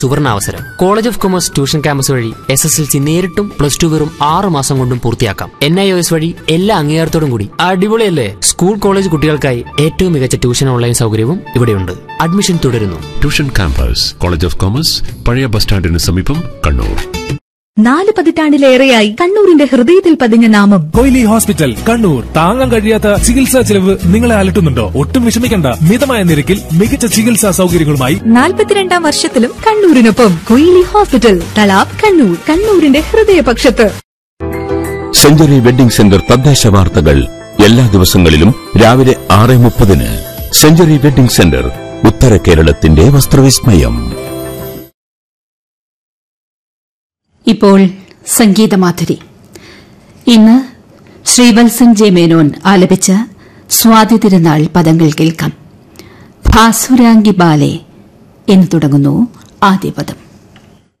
സുവർണാവസരം college of commerce tuition campus വഴി S S L C നേരിട്ടും പ്ലസ് ടു വെറും ആറ് മാസം കൊണ്ടും പൂർത്തിയാക്കാം എൻ ഐ ഒ എസ് വഴി എല്ലാ അംഗീകാരത്തോടും കൂടി അടിപൊളിയല്ലേ സ്കൂൾ കോളേജ് കുട്ടികൾക്കായി ഏറ്റവും മികച്ച ട്യൂഷൻ ഓൺലൈൻ സൗകര്യവും ഇവിടെയുണ്ട് അഡ്മിഷൻ തുടരുന്നു tuition campus college of commerce പഴയ ബസ് സ്റ്റാൻഡിന് സമീപം കണ്ണൂർ നാല് പതിറ്റാണ്ടിലേറെയായി കണ്ണൂരിന്റെ ഹൃദയത്തിൽ പതിഞ്ഞ നാമം കൊയിലി ഹോസ്പിറ്റൽ കണ്ണൂർ താങ്ങാൻ കഴിയാത്ത ചികിത്സാ ചെലവ് നിങ്ങളെ അലട്ടുന്നുണ്ടോ ഒട്ടും വിഷമിക്കണ്ട മിതമായ നിരക്കിൽ മികച്ച ചികിത്സാ സൗകര്യങ്ങളുമായി നാൽപ്പത്തിരണ്ടാം വർഷത്തിലും കണ്ണൂരിനൊപ്പം കൊയിലി ഹോസ്പിറ്റൽ തളാബ് കണ്ണൂർ കണ്ണൂരിന്റെ ഹൃദയപക്ഷത്ത് സെഞ്ചുറി വെഡിംഗ് സെന്റർ തദ്ദേശ വാർത്തകൾ എല്ലാ ദിവസങ്ങളിലും രാവിലെ ആറ് മുപ്പതിന് സെഞ്ചുറി വെഡിംഗ് സെന്റർ ഉത്തര കേരളത്തിന്റെ വസ്ത്രവിസ്മയം ഇപ്പോൾ സംഗീതമാധുരി ഇന്ന് ശ്രീവത്സൻ ജെ മേനോൻ ആലപിച്ച സ്വാതി തിരുനാൾ പദങ്ങൾ കേൾക്കാം ഭാസുരാംഗി ബാലെ എന്ന് തുടങ്ങുന്നു ആദ്യ പദം